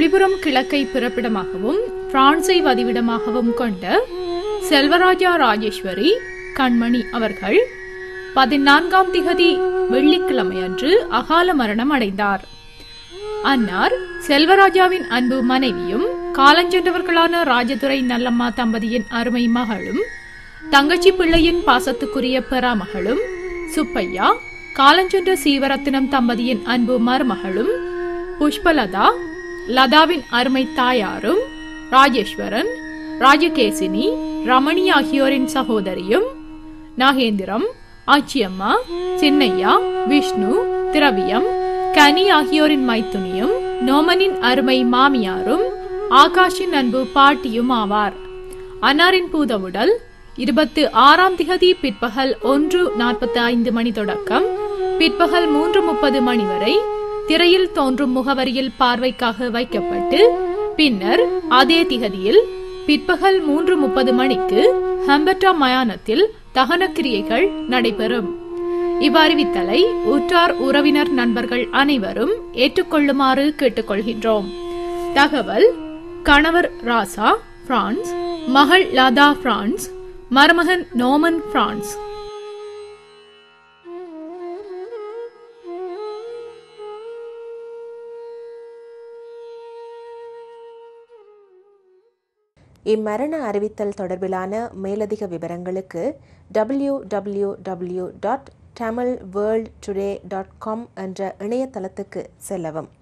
வெளிப்புறம் கிழக்கை பிறப்பிடமாகவும் பிரான்சை வதிவிடமாகவும் கொண்ட செல்வராஜா ராஜேஸ்வரி கண்மணி அவர்கள் பதினான்காம் திகதி வெள்ளிக்கிழமை அன்று அகால மரணம் அடைந்தார் அன்னார் செல்வராஜாவின் அன்பு மனைவியும் காலஞ்சென்றவர்களான ராஜதுரை நல்லம்மா தம்பதியின் அருமை மகளும் தங்கச்சி பிள்ளையின் பாசத்துக்குரிய பெறாமகளும் சுப்பையா காலஞ்சென்ற சீவரத்தினம் தம்பதியின் அன்பு மருமகளும் புஷ்பலதா லதாவின் அருமை தாயாரும் ராஜேஸ்வரன் ராஜகேசினி ரமணி ஆகியோரின் சகோதரியும் நாகேந்திரம் ஆச்சியம்மா சின்னையா விஷ்ணு திரவியம் கனி ஆகியோரின் மைத்துனியும் நோமனின் அருமை மாமியாரும் ஆகாஷின் அன்பு பாட்டியும் ஆவார் அன்னாரின் பூதவுடல் இருபத்து ஆறாம் திகதி பிற்பகல் ஒன்று நாற்பத்தி ஐந்து மணி தொடக்கம் பிற்பகல் மூன்று முப்பது மணி வரை திரையில் தோன்றும் முகவரியில் பார்வைக்காக வைக்கப்பட்டு பின்னர் அதே திகதியில் பிற்பகல் மூன்று முப்பது மணிக்கு ஹம்பட்டா மயானத்தில் தகனக்கிரியைகள் நடைபெறும் இவ்வறிவித்தலை உற்றார் உறவினர் நண்பர்கள் அனைவரும் ஏற்றுக்கொள்ளுமாறு கேட்டுக்கொள்கின்றோம் தகவல் கணவர் ராசா பிரான்ஸ் மகள் லதா பிரான்ஸ் மருமகன் நோமன் பிரான்ஸ் இம்மரண அறிவித்தல் தொடர்பிலான மேலதிக விவரங்களுக்கு W W W dot Tamil world today dot com என்ற இணையதளத்துக்கு செல்லவும்